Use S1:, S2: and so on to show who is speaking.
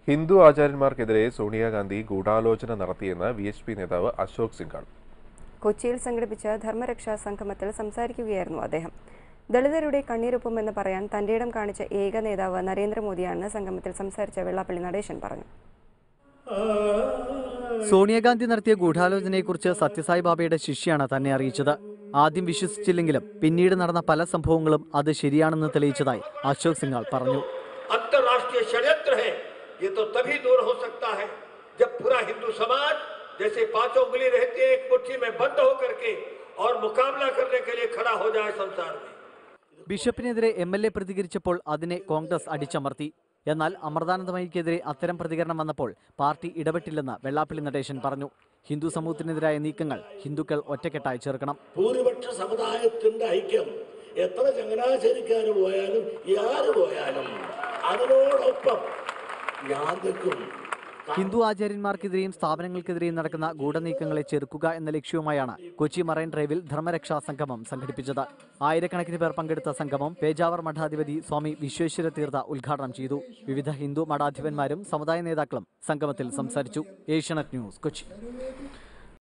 S1: ഹിന്ദു ആചാര്യന്മാർക്കെതിരെ സോണിയാഗാന്ധി ഗൂഢാലോചന നടത്തിയെന്ന് V H P നേതാവ് അശോക് സിംഗാൾ
S2: കൊച്ചിയിൽ സംഘടിപ്പിച്ച ധർമ്മരക്ഷാ സംഗമത്തിൽ സംസാരിക്കുകയായിരുന്നു അദ്ദേഹം ദളിതരുടെ കണ്ണീരൊപ്പുമെന്ന് പറയാൻ തന്റെ ഇടം കാണിച്ച ഏക നേതാവ് നരേന്ദ്രമോദിയാണെന്ന് സംഗമത്തിൽ സംസാരിച്ച വെള്ളാപ്പള്ളി നടേശൻ പറഞ്ഞു
S3: സോണിയാഗാന്ധി നടത്തിയ ഗൂഢാലോചനയെക്കുറിച്ച് സത്യസായി ബാബയുടെ ശിഷ്യാണ് തന്നെ അറിയിച്ചത് ആദ്യം വിശ്വസിച്ചില്ലെങ്കിലും പിന്നീട് നടന്ന പല സംഭവങ്ങളും അത് ശരിയാണെന്ന് തെളിയിച്ചതായി അശോക് സിംഗാൾ പറഞ്ഞു
S4: अंतरराष्ट्रीय षड्यंत्र है ये तो तभी दूर हो सकता है जब पूरा हिंदू समाज जैसे पांचों उंगली रहती है एक मुट्ठी में बंद होकर के और मुकाबला करने के लिए खड़ा हो जाए संसार में
S3: ബിഷപ്പിനെതിരെ എം എൽ എ പ്രതികരിച്ചപ്പോൾ അതിനെ കോൺഗ്രസ് അടിച്ചമർത്തി എന്നാൽ അമൃതാനന്ദമയിക്കെതിരെ അത്തരം പ്രതികരണം വന്നപ്പോൾ പാർട്ടി ഇടപെട്ടില്ലെന്ന് വെള്ളാപ്പള്ളി നടേശൻ പറഞ്ഞു ഹിന്ദു സമൂഹത്തിനെതിരായ നീക്കങ്ങൾ ഹിന്ദുക്കൾ ഒറ്റക്കെട്ടായി ചേർക്കണം
S5: ഭൂരിപക്ഷ സമുദായത്തിന്റെ ഐക്യം എത്ര ചങ്ങനാശ്ശേരിക്കാർ പോയാലും ആര് പോയാലും അതിനോടൊപ്പം ഞാൻ നിൽക്കും
S3: ഹിന്ദു ആചാര്യന്മാർക്കെതിരെയും സ്ഥാപനങ്ങൾക്കെതിരെയും നടക്കുന്ന ഗൂഢനീക്കങ്ങളെ ചെറുക്കുക എന്ന ലക്ഷ്യവുമായാണ് കൊച്ചി മറൈൻ ഡ്രൈവിൽ ധർമ്മരക്ഷാ സംഗമം സംഘടിപ്പിച്ചത് ആയിരക്കണക്കിന് പേർ പങ്കെടുത്ത സംഗമം പേജാവർ മഠാധിപതി സ്വാമി വിശ്വേശ്വര തീർത്ഥ ഉദ്ഘാടനം ചെയ്തു വിവിധ ഹിന്ദു മഠാധിപന്മാരും സമുദായ നേതാക്കളും സംഗമത്തിൽ സംസാരിച്ചു ഏഷ്യാനെറ്റ് ന്യൂസ് കൊച്ചി